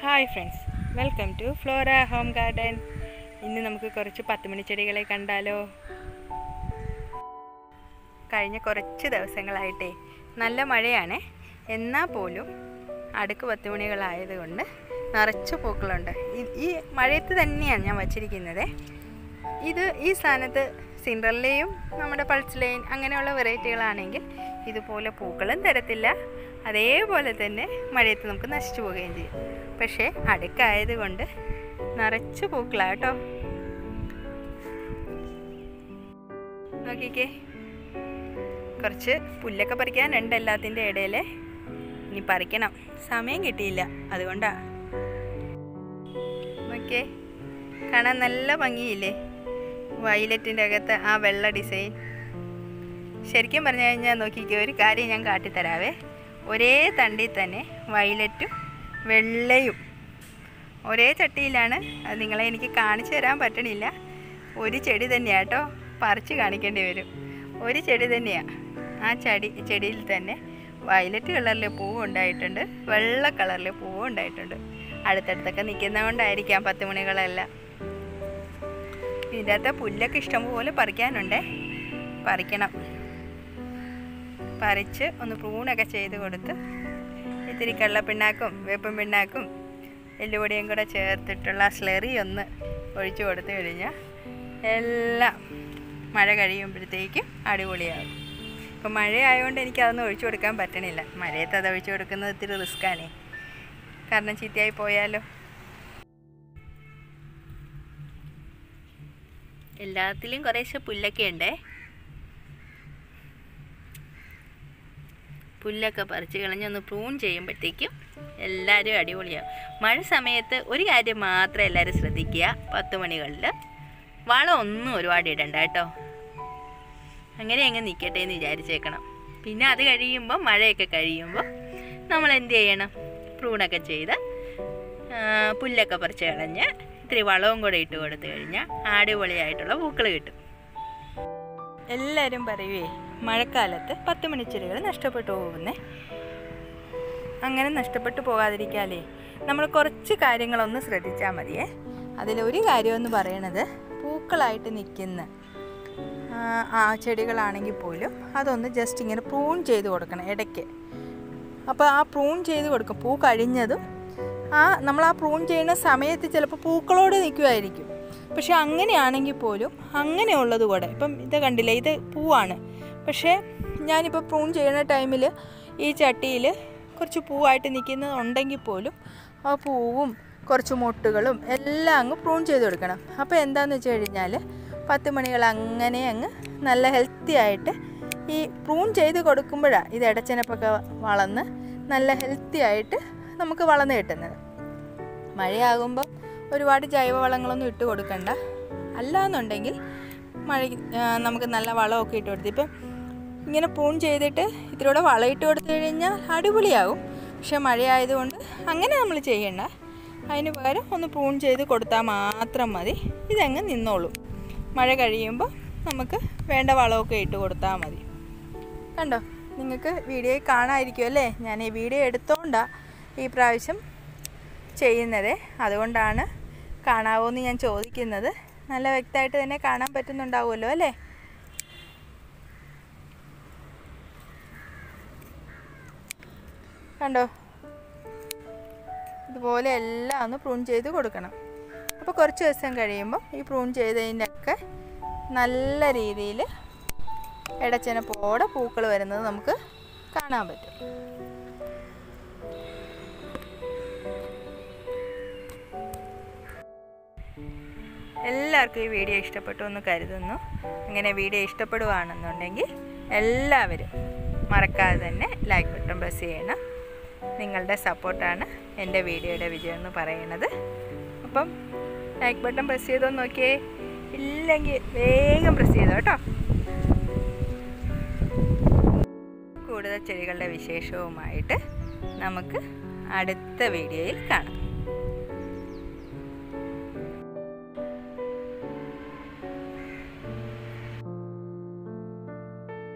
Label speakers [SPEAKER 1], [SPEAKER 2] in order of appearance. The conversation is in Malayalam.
[SPEAKER 1] hi friends welcome to Flora home garden ഇന്ന് നമുക്ക് കുറച്ച് പത്തുമണി ചെടികളെ കണ്ടാലോ കഴിഞ്ഞ കുറച്ച് ദിവസങ്ങളായിട്ടേ നല്ല മഴയാണ് എന്നാൽ പോലും അടുക്ക് പത്തുമണികളായതുകൊണ്ട് നിറച്ച് പൂക്കളുണ്ട് ഈ- ഈ മഴയത്ത് തന്നെയാണ് ഞാൻ വച്ചിരിക്കുന്നത് ഇത് ഈ സ്ഥാനത്ത് സിൻഡർലയും നമ്മുടെ പൾസ് ലൈൻ അങ്ങനെയുള്ള വെറൈറ്റികളാണെങ്കിൽ ഇതുപോലെ പൂക്കളും തരത്തില്ല അതേപോലെ തന്നെ മഴയത്ത് നമുക്ക് നശിച്ചു പോവുകയും ചെയ്യും പക്ഷേ അടുക്കായതുകൊണ്ട് നിറച്ച് പൂക്കളാട്ടോ നോക്കിക്കേ കുറച്ച് പുല്ലൊക്കെ പറിക്കാനുണ്ട് എല്ലാത്തിൻ്റെ ഇടയിൽ ഇനി പറിക്കണം സമയം കിട്ടിയില്ല അതുകൊണ്ടാ നോക്കിയേ കാണാൻ നല്ല ഭംഗിയില്ലേ വയലറ്റിൻ്റെ അകത്ത് ആ വെള്ള ഡിസൈൻ ശരിക്കും പറഞ്ഞു കഴിഞ്ഞാൽ നോക്കിക്കേ ഒരു കാര്യം ഞാൻ കാട്ടിത്തരാവേ ഒരേ തണ്ടിൽ തന്നെ വയലറ്റും വെള്ളയും ഒരേ ചട്ടിയിലാണ് അത് നിങ്ങളെ എനിക്ക് കാണിച്ചു തരാൻ പറ്റണില്ല ഒരു ചെടി തന്നെയാട്ടോ പറിച്ച് കാണിക്കേണ്ടി വരും ഒരു ചെടി തന്നെയാണ് ആ ചെടി ചെടിയിൽ തന്നെ വയലറ്റ് കളറിലെ പൂവ് ഉണ്ടായിട്ടുണ്ട് വെള്ള കളറിലെ പൂവ് ഉണ്ടായിട്ടുണ്ട് അടുത്തടുത്തൊക്കെ നിൽക്കുന്നത് കൊണ്ടായിരിക്കാം പത്ത് മണികളെല്ലാം ഇതിൻ്റെ അകത്ത് പുല്ലൊക്കെ ഇഷ്ടംപോലെ പറിക്കാനുണ്ടേ പറിക്കണം പറിച്ച് ഒന്ന് പ്രൂണൊക്കെ ചെയ്ത് കൊടുത്ത് ഇത്തിരി കള്ളപ്പിണ്ണാക്കും വേപ്പൻ പിണ്ണാക്കും എല്ലുപൊടിയും കൂടെ ചേർത്തിട്ടുള്ള സ്ലെറി ഒന്ന് ഒഴിച്ചു കൊടുത്തു കഴിഞ്ഞാൽ എല്ലാം മഴ കഴിയുമ്പോഴത്തേക്കും അടിപൊളിയാകും ഇപ്പം മഴ ആയതുകൊണ്ട് എനിക്ക് അതൊന്നും ഒഴിച്ചു കൊടുക്കാൻ പറ്റണില്ല മഴയത്ത് അത് ഒഴിച്ചു കൊടുക്കുന്നത് ഇത്തിരി റിസ്ക്കാണേ കാരണം ചീത്തയായി പോയാലോ എല്ലാത്തിലും കുറേശ്ശെ പുല്ലൊക്കെ ഉണ്ടേ പുല്ലൊക്കെ പറിച്ച് കളഞ്ഞൊന്ന് പ്രൂൺ ചെയ്യുമ്പോഴത്തേക്കും എല്ലാവരും അടിപൊളിയാവും മഴ സമയത്ത് ഒരു കാര്യം മാത്രം എല്ലാവരും ശ്രദ്ധിക്കുക പത്ത് മണികളിൽ വളം ഒന്നും ഒരുപാട് ഇടണ്ട കേട്ടോ അങ്ങനെ അങ്ങ് നിൽക്കട്ടെ എന്ന് വിചാരിച്ചേക്കണം പിന്നെ അത് കഴിയുമ്പോൾ മഴയൊക്കെ കഴിയുമ്പോൾ നമ്മൾ എന്ത് ചെയ്യണം പ്രൂണൊക്കെ ചെയ്ത് ആ, പുല്ലൊക്കെ പറിച്ച് കളഞ്ഞ് ഇത്തിരി വളവും കൂടെ ഇട്ട് കൊടുത്തു കഴിഞ്ഞാൽ അടിപൊളിയായിട്ടുള്ള പൂക്കൾ കിട്ടും എല്ലാവരും പറയുവേ മഴക്കാലത്ത് പത്ത് മണിച്ചെടികൾ നഷ്ടപ്പെട്ടു പോകുന്നേ അങ്ങനെ നഷ്ടപ്പെട്ടു പോകാതിരിക്കാലേ നമ്മൾ കുറച്ച് കാര്യങ്ങളൊന്ന് ശ്രദ്ധിച്ചാൽ മതിയേ അതിലൊരു കാര്യമെന്ന് പറയണത് പൂക്കളായിട്ട് നിൽക്കുന്ന ആ, ആ ചെടികളാണെങ്കിൽ പോലും അതൊന്ന് ജസ്റ്റ് ഇങ്ങനെ പ്രൂൺ ചെയ്ത് കൊടുക്കണം ഇടയ്ക്ക് അപ്പോൾ ആ പ്രൂൺ ചെയ്ത് കൊടുക്കും പൂ കഴിഞ്ഞതും ആ നമ്മൾ ആ പ്രൂൺ ചെയ്യുന്ന സമയത്ത് ചിലപ്പോൾ പൂക്കളോട് നിൽക്കുമായിരിക്കും പക്ഷെ അങ്ങനെയാണെങ്കിൽ പോലും അങ്ങനെയുള്ളത് കൂടെ ഇപ്പം ഇത് കണ്ടില്ലേ ഇത് പൂവാണ് പക്ഷേ ഞാനിപ്പോൾ പ്രൂൺ ചെയ്യുന്ന ടൈമിൽ ഈ ചട്ടിയിൽ കുറച്ച് പൂവായിട്ട് നിൽക്കുന്നത് ഉണ്ടെങ്കിൽ പോലും ആ പൂവും കുറച്ച് മൊട്ടുകളും എല്ലാം അങ്ങ് പ്രൂൺ ചെയ്ത് കൊടുക്കണം അപ്പോൾ എന്താണെന്ന് വെച്ച് കഴിഞ്ഞാൽ പത്ത് മണികൾ അങ്ങനെ അങ്ങ് നല്ല ഹെൽത്തി ആയിട്ട് ഈ പ്രൂൺ ചെയ്ത് കൊടുക്കുമ്പോഴാണ് ഇത് ഇടച്ചനപ്പൊക്കെ വളർന്ന് നല്ല ഹെൽത്തി ആയിട്ട് നമുക്ക് വളർന്ന് കിട്ടുന്നത് മഴയാകുമ്പോൾ ഒരുപാട് ജൈവവളങ്ങളൊന്നും ഇട്ട് കൊടുക്കണ്ട അല്ലാന്നുണ്ടെങ്കിൽ മഴ ആ, നമുക്ക് നല്ല വളമൊക്കെ ഇട്ട് കൊടുത്ത് ഇപ്പം ഇങ്ങനെ പ്രൂൺ ചെയ്തിട്ട് ഇത്തിരിയൂടെ വളം ഇട്ട് കൊടുത്തു കഴിഞ്ഞാൽ അടിപൊളിയാകും പക്ഷെ മഴയായതുകൊണ്ട് അങ്ങനെ നമ്മൾ ചെയ്യണ്ട അതിന് പകരം ഒന്ന് പ്രൂൺ ചെയ്ത് കൊടുത്താൽ മാത്രം മതി ഇതങ്ങ് നിന്നോളും മഴ കഴിയുമ്പോൾ നമുക്ക് വേണ്ട വളമൊക്കെ ഇട്ട് കൊടുത്താൽ മതി കണ്ടോ നിങ്ങൾക്ക് വീഡിയോ കാണാമായിരിക്കും അല്ലേ ഞാൻ ഈ വീഡിയോ എടുത്തോണ്ടാണ് ഈ പ്രാവശ്യം ചെയ്യുന്നത് അതുകൊണ്ടാണ് കാണാവോ എന്ന് ഞാൻ ചോദിക്കുന്നത് നല്ല വ്യക്തമായിട്ട് തന്നെ കാണാൻ പറ്റുന്നുണ്ടാവുമല്ലോ അല്ലേ കണ്ടോ ഇതുപോലെ എല്ലാം ഒന്ന് പ്രൂൺ ചെയ്ത് കൊടുക്കണം അപ്പോൾ കുറച്ച് ദിവസം കഴിയുമ്പോൾ ഈ പ്രൂൺ ചെയ്തതിൻ്റെയൊക്കെ നല്ല രീതിയിൽ ഇടച്ചനപ്പോടെ പൂക്കൾ വരുന്നത് നമുക്ക് കാണാൻ പറ്റും എല്ലാവർക്കും ഈ വീഡിയോ ഇഷ്ടപ്പെട്ടു എന്ന് കരുതുന്നു അങ്ങനെ വീഡിയോ ഇഷ്ടപ്പെടുകയാണെന്നുണ്ടെങ്കിൽ എല്ലാവരും മറക്കാതെ തന്നെ ലൈക്ക് ബട്ടൺ പ്രസ് ചെയ്യണം നിങ്ങളുടെ സപ്പോർട്ടാണ് എൻ്റെ വീഡിയോയുടെ വിജയം എന്ന് പറയുന്നത് അപ്പം ലൈക്ക് ബട്ടൺ പ്രസ് ചെയ്തോ നോക്കിയേ ഇല്ലെങ്കിൽ വേഗം പ്രസ് ചെയ്തോ കേട്ടോ കൂടുതൽ ചെടികളുടെ വിശേഷവുമായിട്ട് നമുക്ക് അടുത്ത വീഡിയോയിൽ കാണാം